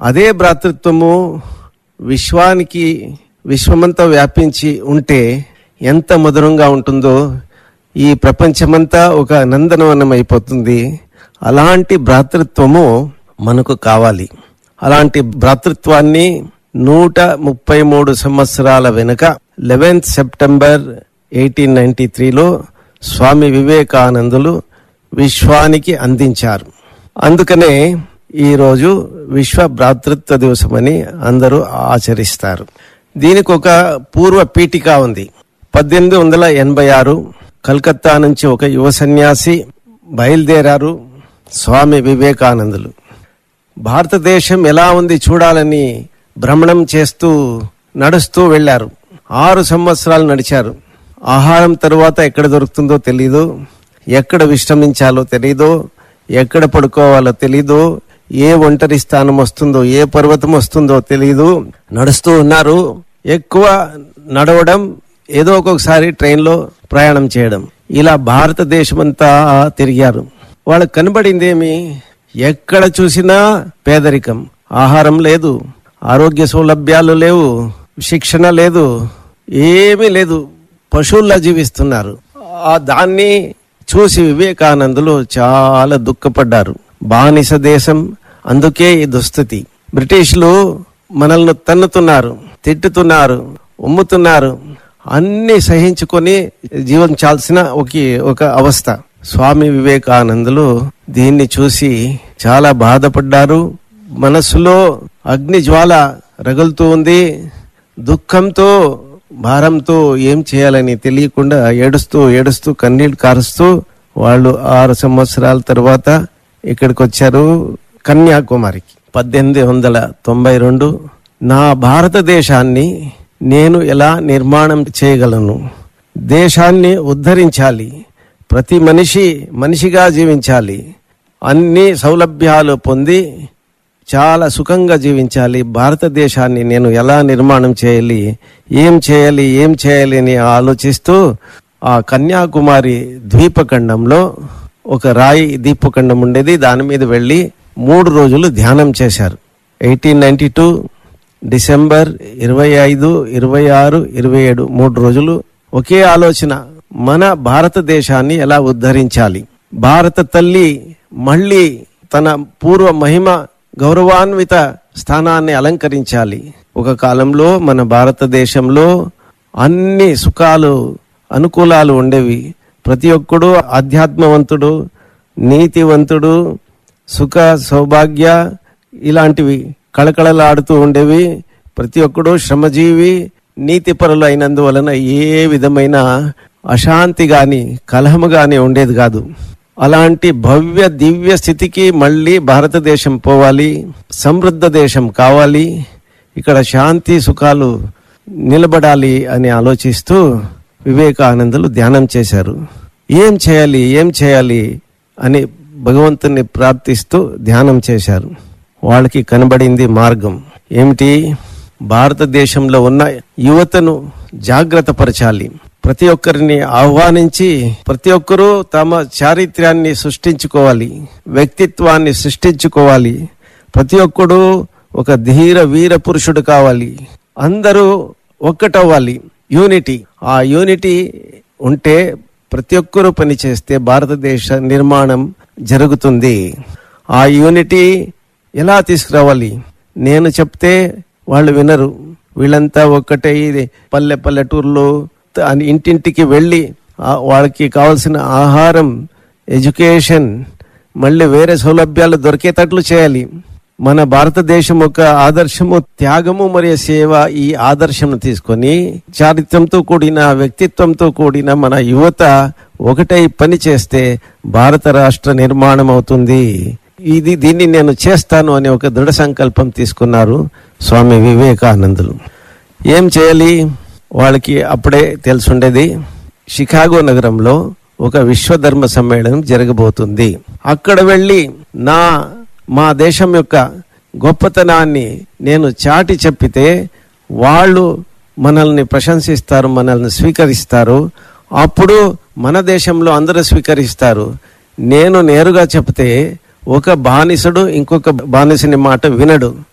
అదే భ్రాతృత్వము విశ్వానికి విశ్వమంతా వ్యాపించి ఉంటే ఎంత మధురంగా ఉంటుందో ఈ ప్రపంచమంతా ఒక నందనవనం అయిపోతుంది అలాంటి భ్రాతృత్వము మనకు కావాలి అలాంటి భ్రాతృత్వాన్ని నూట ముప్పై మూడు సంవత్సరాల వెనుక లెవెన్త్ సెప్టెంబర్ ఎయిటీన్ నైన్టీ త్రీలో స్వామి వివేకానందులు విశ్వానికి అందించారు అందుకనే ఈరోజు విశ్వ భ్రాతృత్వ దివసమని అందరూ ఆచరిస్తారు దీనికి ఒక పూర్వ పీఠిక ఉంది పద్దెనిమిది వందల ఎనభై ఆరు కలకత్తా నుంచి ఒక యువ సన్యాసి బయలుదేరారు స్వామి వివేకానందులు భారతదేశం ఎలా ఉంది చూడాలని భ్రమణం చేస్తూ నడుస్తూ వెళ్ళారు ఆరు సంవత్సరాలు నడిచారు ఆహారం తరువాత ఎక్కడ దొరుకుతుందో తెలీదు ఎక్కడ విశ్రమించాలో తెలీదు ఎక్కడ పడుకోవాలో తెలీదు ఏ ఒంటరి స్థానం వస్తుందో ఏ పర్వతం వస్తుందో తెలీదు నడుస్తూ ఉన్నారు ఎక్కువ నడవడం ఏదో ఒక్కొక్కసారి ట్రైన్లో ప్రయాణం చేయడం ఇలా భారతదేశమంతా తిరిగారు వాళ్ళకు కనబడిందేమి ఎక్కడ చూసినా పేదరికం ఆహారం లేదు ఆరోగ్య సౌలభ్యాలు లేవు శిక్షణ లేదు ఏమీ లేదు పశువుల్లా జీవిస్తున్నారు ఆ దాన్ని చూసి వివేకానందులు చాలా దుఃఖపడ్డారు బానిస దేశం అందుకే ఈ దుస్థితి బ్రిటిష్లు మనల్ని తన్నుతున్నారు తిట్టుతున్నారు ఉమ్ముతున్నారు అన్ని సహించుకొని జీవించాల్సిన ఒక ఒక అవస్థ స్వామి వివేకానందులు దీన్ని చూసి చాలా బాధపడ్డారు మనస్సులో అగ్ని జ్వాల రగులుతూ ఉంది దుఃఖంతో భారంతో ఏం చేయాలని తెలియకుండా ఏడుస్తూ ఏడుస్తూ కన్నీళ్లు కారుస్తూ వాళ్ళు ఆరు సంవత్సరాల తర్వాత ఇక్కడికి వచ్చారు కన్యాకుమారికి పద్దెనిమిది వందల తొంభై రెండు నా భారతదేశాన్ని నేను ఎలా నిర్మాణం చేయగలను దేశాన్ని ఉద్ధరించాలి ప్రతి మనిషి మనిషిగా జీవించాలి అన్ని సౌలభ్యాలు పొంది చాలా సుఖంగా జీవించాలి భారతదేశాన్ని నేను ఎలా నిర్మాణం చేయాలి ఏం చేయాలి ఏం చేయాలి అని ఆలోచిస్తూ ఆ కన్యాకుమారి ద్వీపఖండంలో ఒక రాయి ద్వీపఖండం ఉండేది దాని మీద వెళ్ళి మూడు రోజులు ధ్యానం చేశారు ఎయిటీన్ నైన్టీ టూ డిసెంబర్ ఇరవై ఐదు ఇరవై ఆరు ఇరవై ఏడు మూడు రోజులు ఒకే ఆలోచన మన భారతదేశాన్ని ఎలా ఉద్ధరించాలి భారత తల్లి మళ్ళీ తన పూర్వ మహిమ గౌరవాన్విత స్థానాన్ని అలంకరించాలి ఒక కాలంలో మన భారతదేశంలో అన్ని సుఖాలు అనుకూలాలు ఉండేవి ప్రతి ఒక్కడు ఆధ్యాత్మవంతుడు నీతివంతుడు సుఖ సౌభాగ్య ఇలాంటివి కళకళలాడుతూ ఉండేవి ప్రతి ఒక్కడు శ్రమజీవి నీతిపరులు అయినందువలన ఏ విధమైన అశాంతి గాని కలహము గాని ఉండేది కాదు అలాంటి భవ్య దివ్య స్థితికి మళ్ళీ భారతదేశం పోవాలి సమృద్ధ దేశం కావాలి ఇక్కడ శాంతి సుఖాలు నిలబడాలి అని ఆలోచిస్తూ వివేకానందులు ధ్యానం చేశారు ఏం చేయాలి ఏం చేయాలి అని భగవంతుని ప్రార్థిస్తూ ధ్యానం చేశారు వాళ్ళకి కనబడింది మార్గం ఏమిటి భారతదేశంలో ఉన్న యువతను జాగ్రత్త పరచాలి ప్రతి ఒక్కరిని ఆహ్వానించి ప్రతి ఒక్కరూ తమ చారిత్ర్యాన్ని సృష్టించుకోవాలి వ్యక్తిత్వాన్ని సృష్టించుకోవాలి ప్రతి ఒక్కడు ఒక ధీర వీర పురుషుడు కావాలి అందరూ ఒక్కటవ్వాలి యూనిటీ ఆ యూనిటీ ఉంటే ప్రతి ఒక్కరూ పనిచేస్తే భారతదేశ నిర్మాణం జరుగుతుంది ఆ యూనిటీ ఎలా తీసుకురావాలి నేను చెప్తే వాళ్ళు వినరు వీళ్ళంతా ఒక్కటే ఇది పల్లె పల్లెటూర్లో అని ఇంటింటికి వెళ్ళి ఆ వాళ్ళకి కావాల్సిన ఆహారం ఎడ్యుకేషన్ మళ్ళీ వేరే సౌలభ్యాలు దొరికేటట్లు చేయాలి మన భారతదేశం ఒక ఆదర్శము త్యాగము మరియు సేవ ఈ ఆదర్శం తీసుకొని చారిత్రంతో కూడిన వ్యక్తిత్వంతో కూడిన మన యువత ఒకటై పని చేస్తే భారత రాష్ట్ర నిర్మాణం అవుతుంది ఇది దీన్ని నేను చేస్తాను అని ఒక దృఢ సంకల్పం తీసుకున్నారు స్వామి వివేకానందులు ఏం చేయాలి వాళ్ళకి అప్పుడే తెలుసుండేది షికాగో నగరంలో ఒక విశ్వధర్మ సమ్మేళనం జరగబోతుంది అక్కడ వెళ్ళి నా మా దేశం యొక్క గొప్పతనాన్ని నేను చాటి చెప్పితే వాళ్ళు మనల్ని ప్రశంసిస్తారు మనల్ని స్వీకరిస్తారు అప్పుడు మన దేశంలో అందరూ స్వీకరిస్తారు నేను నేరుగా చెప్తే ఒక బానిసడు ఇంకొక బానిసని మాట వినడు